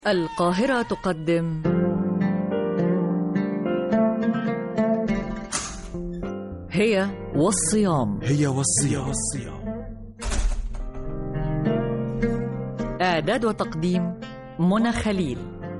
القاهرة تقدم هي والصيام هي والصيام إعداد وتقديم منى خليل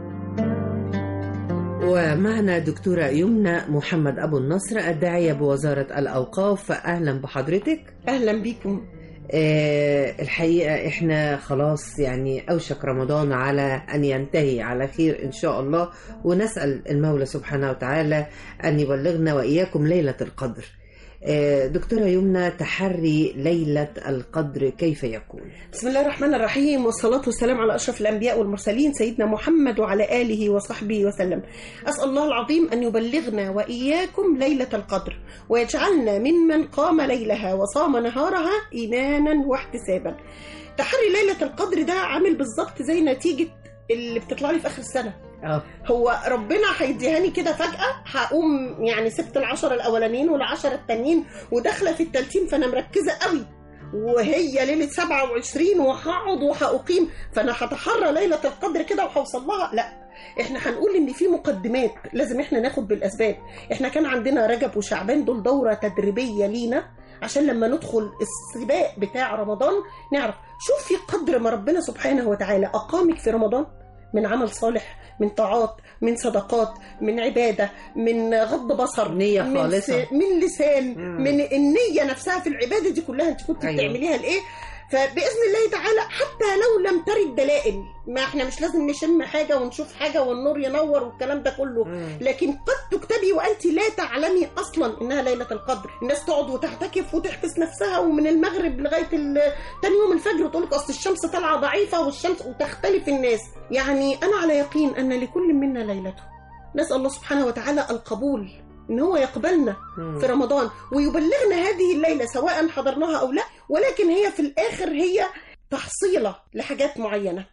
ومعنا دكتورة يمنى محمد أبو النصر الداعية بوزارة الأوقاف أهلا بحضرتك اهلا بيكم آه الحقيقة إحنا خلاص يعني أوشك رمضان على أن ينتهي على خير إن شاء الله ونسأل المولى سبحانه وتعالى أن يبلغنا وإياكم ليلة القدر آه دكتورة يمنى تحري ليلة القدر كيف يكون بسم الله الرحمن الرحيم والصلاة والسلام على أشرف الأنبياء والمرسلين سيدنا محمد وعلى آله وصحبه وسلم أسأل الله العظيم أن يبلغنا وإياكم ليلة القدر ويجعلنا ممن قام ليلها وصام نهارها إيمانا واحتسابا تحري ليلة القدر ده عامل بالظبط زي نتيجة اللي بتطلع لي في آخر السنة آه. هو ربنا هيديهاني كده فجأة هقوم يعني سبت العشرة الأولانيين والعشرة التانيين وداخلة في التالتين فأنا مركزة قوي وهي ليلة 27 وهقعد وهأقيم فأنا هتحرى ليلة القدر كده وهوصل لها لا احنا هنقول ان في مقدمات لازم احنا ناخد بالاسباب احنا كان عندنا رجب وشعبان دول دورة تدريبية لينا عشان لما ندخل السباق بتاع رمضان نعرف شوفي قدر ما ربنا سبحانه وتعالى أقامك في رمضان من عمل صالح من طاعات من صدقات من عبادة من غض بصر نية من خالصة. س- من لسان مم. من النية نفسها في العبادة دي كلها انت كنت أيوة. بتعمليها لإيه فبإذن الله تعالى حتى لو لم ترد دلائل ما احنا مش لازم نشم حاجة ونشوف حاجة والنور ينور والكلام ده كله مم. لكن قد تكتبي وانت لا تعلمي اصلا انها ليله القدر الناس تقعد وتعتكف وتحبس نفسها ومن المغرب لغايه ال- تاني يوم الفجر وتقول لك اصل الشمس طالعه ضعيفه والشمس وتختلف الناس يعني انا على يقين ان لكل منا ليلته نسال الله سبحانه وتعالى القبول ان هو يقبلنا مم. في رمضان ويبلغنا هذه الليله سواء حضرناها او لا ولكن هي في الاخر هي تحصيله لحاجات معينه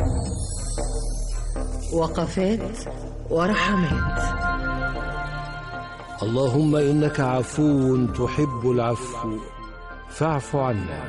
وقفات ورحمات اللهم إنك عفو تحب العفو فاعف عنا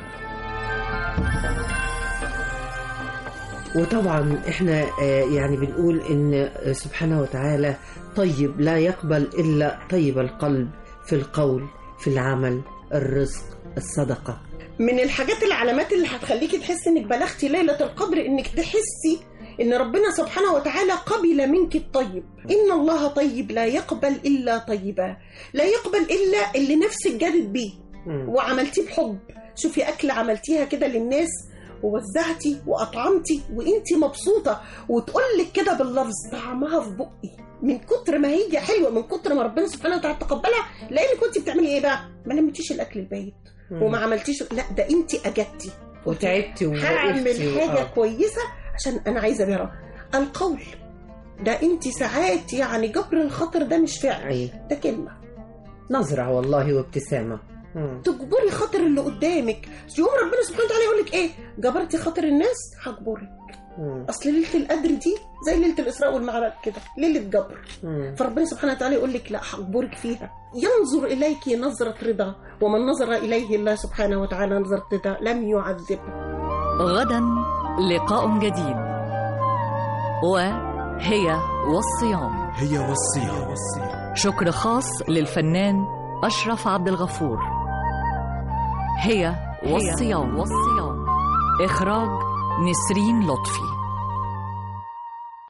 وطبعا احنا آه، يعني بنقول ان آه، سبحانه وتعالى طيب لا يقبل الا طيب القلب في القول في العمل الرزق الصدقه من الحاجات العلامات اللي هتخليكي تحسي انك بلغتي ليلة القدر انك تحسي ان ربنا سبحانه وتعالى قبل منك الطيب ان الله طيب لا يقبل الا طيبا لا يقبل الا اللي نفسك جادت بيه مم. وعملتيه بحب شوفي اكل عملتيها كده للناس ووزعتي واطعمتي وانتي مبسوطه وتقولك كده باللفظ طعمها في بقي من كتر ما هي حلوه من كتر ما ربنا سبحانه وتعالى تقبلها لانك كنت بتعملي ايه بقى ما لمتيش الاكل البايت مم. وما عملتيش لا ده انت اجدتي وتعبتي هعمل ووقفتي حاجه آه. كويسه عشان انا عايزه بيها القول ده انت ساعات يعني جبر الخاطر ده مش فعل أي. ده كلمه نظره والله وابتسامه مم. تجبري خاطر اللي قدامك يوم ربنا سبحانه وتعالى يقول لك ايه جبرتي خاطر الناس هجبرك مم. اصل ليله القدر دي زي ليله الاسراء والمعراج كده ليله جبر مم. فربنا سبحانه وتعالى يقول لك لا هجبرك فيها ينظر اليك نظره رضا ومن نظر اليه الله سبحانه وتعالى نظره رضا لم يعذبه غدا لقاء جديد وهي والصيام هي والصيام شكر خاص للفنان أشرف عبد الغفور هي والصيام والصيام إخراج نسرين لطفي